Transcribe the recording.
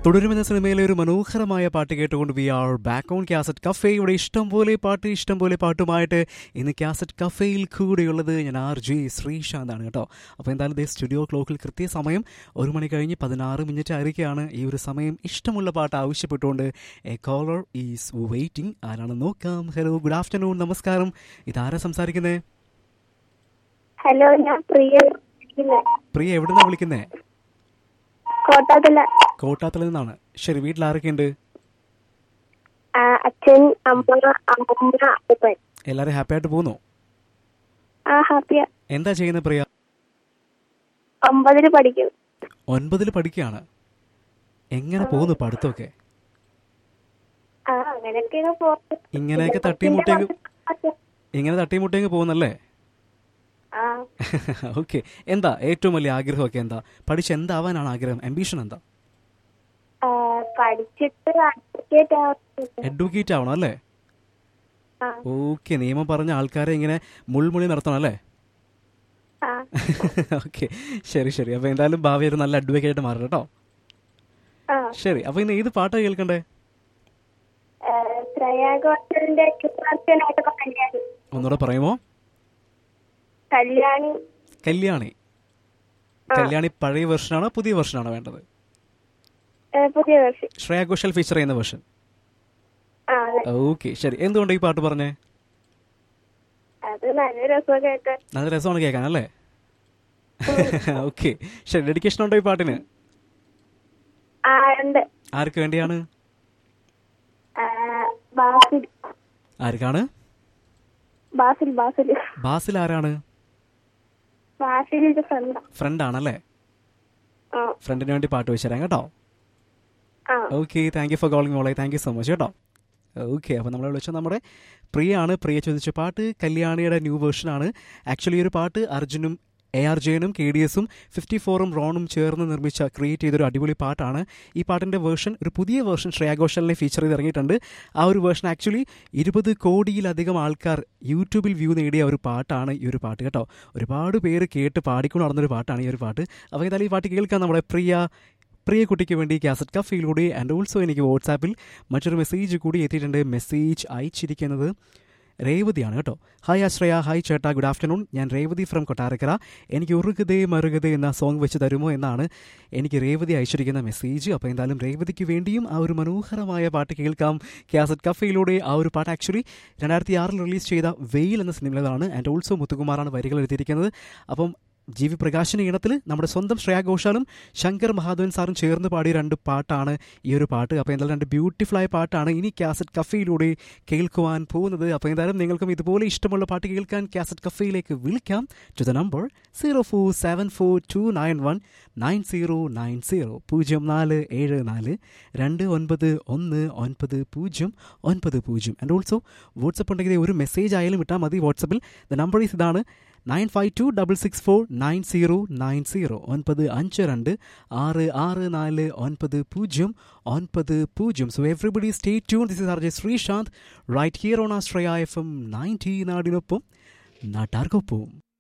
തുടരുമെന്ന സിനിമയിലെ ഒരു മനോഹരമായ പാട്ട് കേട്ടുകൊണ്ട് we are back on cassette cafe ഇവിടെ ഇഷ്ടം പോലെ പാട്ട് ഇഷ്ടം പോലെ പാട്ടുമായിട്ട് ഇന്ന് കാസറ്റ് കഫേയിൽ കൂടെയുള്ളത് ഞാൻ ആർ ജെ ശ്രീശാന്താണ് കേട്ടോ അപ്പോൾ എന്തായാലും ദേ സ്റ്റുഡിയോ ക്ലോക്കിൽ കൃത്യസമയം ഒരു മണി കഴിഞ്ഞ് പതിനാറ് മിനിറ്റ് ആയിരിക്കുകയാണ് ഈ ഒരു സമയം ഇഷ്ടമുള്ള പാട്ട് ആവശ്യപ്പെട്ടുകൊണ്ട് എ കോളർ ഈസ് വെയിറ്റിംഗ് ആരാണ് നോക്കാം ഹലോ ഗുഡ് ആഫ്റ്റർനൂൺ നമസ്കാരം ഇതാരാ സംസാരിക്കുന്നേ ഹലോ ഞാൻ പ്രിയ വിളിക്കുന്നെ. പ്രിയ എവിടുന്നാണ് വിളിക്കുന്നേ കോട്ടാത്തല കോട്ടാത്തല നിന്നാണ് ശരി വീട്ടിൽ ആരൊക്കെയുണ്ട് ആ, അച്ഛൻ അമ്മ അമ്മ അപ്പൻ എല്ലാവരും ഹാപ്പി ആയിട്ട് പോകുന്നു ആ ഹാപ്പിയ എന്താ ചെയ്യുന്നത് പ്രിയ ഒമ്പതില് പഠിക്കും ഒൻപതിൽ പഠിക്കുകയാണ് എങ്ങനെ പോകുന്നു പഠിത്തമൊക്കെ ആ അങ്ങനെയൊക്കെയാണ് പോകുന്നത്. ഇങ്ങനെയൊക്കെ തട്ടിയും മുട്ടിയും ഇങ്ങനെ തട്ടിയും മുട്ടിയും പോകുന്നല്ലേ ആ ഓക്കെ എന്താ ഏറ്റവും വലിയ ആഗ്രഹമൊക്കെ എന്താ പഠിച്ച് എന്താവാനാണ് ആഗ്രഹം അംബീഷൻ എന്താ ആ, പഠിച്ചിട്ട് അഡ്വക്കേറ്റ് ആവുന്നു അഡ്വക്കേറ്റ് ആവണം അല്ലേ ആ ഓക്കെ നിയമം പറഞ്ഞ ആൾക്കാരെ ഇങ്ങനെ മുൾമുളി നടത്തണം അല്ലേ ആ ഓക്കെ ശരി ശരി അപ്പോൾ എന്തായാലും ഭാവി ഒരു നല്ല അഡ്വക്കേറ്റ് മാറണം കേട്ടോ ആ ശരി അപ്പോൾ ഇന്ന് ഏത് പാട്ടാണ് കേൾക്കണ്ടേ ആ, ശ്രേയാഘോഷന്റെ കല്യാണി കല്യാണി ഒന്നുകൂടെ പറയുമോ കല്യാണി കല്യാണി കല്യാണി പഴയ വെർഷനാണോ പുതിയ വെർഷനാണോ വേണ്ടത് ആ, പുതിയ വർഷം ശ്രേയ ഘോഷൽ ഫീച്ചർ ചെയ്യുന്ന വെർഷൻ ആ അതെ ഓക്കെ ശരി എന്തുകൊണ്ട് ഈ പാട്ട് പറഞ്ഞേ അത് നല്ല രസം കേൾക്കാൻ നല്ല രസമാണ് കേൾക്കാൻ അല്ലേ ഓക്കെ ശരി ഡെഡിക്കേഷൻ ഉണ്ടോ ഈ പാട്ടിന് ആ ഉണ്ട് ആർക്ക് വേണ്ടിയാണ് ആ, ബാസിൽ ആർക്കാണ് ബാസിൽ ബാസിൽ ബാസിൽ ആരാണ് ബാസിലിന്റെ ഫ്രണ്ട് ഫ്രണ്ട് ആണല്ലേ ആ ഫ്രണ്ടിന് വേണ്ടി പാട്ട് വെച്ച് തരാം കേട്ടോ ആ okay thank you for calling മോളെ താങ്ക് യു സോ മച്ച് കേട്ടോ ഓക്കെ അപ്പോൾ നമ്മൾ വിളിച്ച നമ്മുടെ പ്രിയാണ് പ്രിയ ചോദിച്ച പാട്ട് കല്യാണിയുടെ ന്യൂ വേർഷനാണ് ആക്ച്വലി ഈ ഒരു പാട്ട് അർജുനും എ ആർ ജയനും കെ ഡി എസും ഫിഫ്റ്റി ഫോറും റോണും ചേർന്ന് നിർമ്മിച്ച ക്രിയേറ്റ് ചെയ്തൊരു അടിപൊളി പാട്ടാണ് ഈ പാട്ടിൻ്റെ വേർഷൻ ഒരു പുതിയ വേർഷൻ ശ്രേയ ഘോഷലിനെ ഫീച്ചർ ചെയ്ത് ഇറങ്ങിയിട്ടുണ്ട് ആ ഒരു വേർഷൻ ആക്ച്വലി ഇരുപത് കോടിയിലധികം ആൾക്കാർ യൂട്യൂബിൽ വ്യൂ നേടിയ ഒരു പാട്ടാണ് ഈ ഒരു പാട്ട് കേട്ടോ ഒരുപാട് പേര് കേട്ട് പാടിക്കൊണ്ട് നടന്നൊരു പാട്ടാണ് ഈ ഒരു പാട്ട് അപ്പോൾ എന്തായാലും ഈ പാട്ട് കേൾക്കാൻ നമ്മുടെ പ്രിയ പ്രിയ കുട്ടിക്ക് വേണ്ടി കാസറ്റ് കഫയിലൂടെ ആൻഡ് ഓൾസോ എനിക്ക് വാട്സാപ്പിൽ മറ്റൊരു മെസ്സേജ് കൂടി എത്തിയിട്ടുണ്ട് മെസ്സേജ് അയച്ചിരിക്കുന്നത് രേവതിയാണ് കേട്ടോ ഹായ് ആശ്രയ ഹായ് ചേട്ടാ ഗുഡ് ആഫ്റ്റർനൂൺ ഞാൻ രേവതി ഫ്രം കൊട്ടാരക്കര എനിക്ക് ഉറുകതേ മറുകതേ എന്ന സോങ് വെച്ച് തരുമോ എന്നാണ് എനിക്ക് രേവതി അയച്ചിരിക്കുന്ന മെസ്സേജ് അപ്പോൾ എന്തായാലും രേവതിക്ക് വേണ്ടിയും ആ ഒരു മനോഹരമായ പാട്ട് കേൾക്കാം കാസറ്റ് കഫയിലൂടെ ആ ഒരു പാട്ട് ആക്ച്വലി രണ്ടായിരത്തി ആറിൽ റിലീസ് ചെയ്ത വെയിൽ എന്ന സിനിമയിലാണ് ആൻഡ് ഓൾസോ മുത്തുകുമാറാണ് വരികൾ എഴുതിയിരിക്കുന്നത് അപ്പം ജി വി പ്രകാശിൻ്റെ ഈണത്തിൽ നമ്മുടെ സ്വന്തം ശ്രേയ ഘോഷാലും ശങ്കർ മഹാദേവൻ സാറും ചേർന്ന് പാടിയ രണ്ട് പാട്ടാണ് ഈ ഒരു പാട്ട് അപ്പോൾ എന്തായാലും രണ്ട് ബ്യൂട്ടിഫുൾ ആയ പാട്ടാണ് ഇനി കാസറ്റ് കഫയിലൂടെ കേൾക്കുവാൻ പോകുന്നത് അപ്പോൾ എന്തായാലും നിങ്ങൾക്കും ഇതുപോലെ ഇഷ്ടമുള്ള പാട്ട് കേൾക്കാൻ കാസറ്റ് കഫയിലേക്ക് വിളിക്കാം to the number zero four seven four two nine one nine zero nine zero പൂജ്യം നാല് ഏഴ് നാല് രണ്ട് ഒൻപത് ഒന്ന് ഒൻപത് പൂജ്യം ഒൻപത് പൂജ്യം ആൻഡ് ഓൾസോ വാട്സപ്പ് ഉണ്ടെങ്കിൽ ഒരു മെസ്സേജ് ആയാലും ഇട്ടാൽ മതി വാട്സപ്പിൽ ദ നമ്പർ ഈസ് ഇതാണ് nine five two double six four nine zero nine zero ഒൻപത് അഞ്ച് രണ്ട് ആറ് ആറ് നാല് ഒൻപത് പൂജ്യം ഒൻപത് പൂജ്യം so everybody stay tune this is R J Sreesanth right here on ആസ്ട്രയ എഫ് എം നയൻറ്റി നാടിനൊപ്പം നാട്ടാർക്കൊപ്പം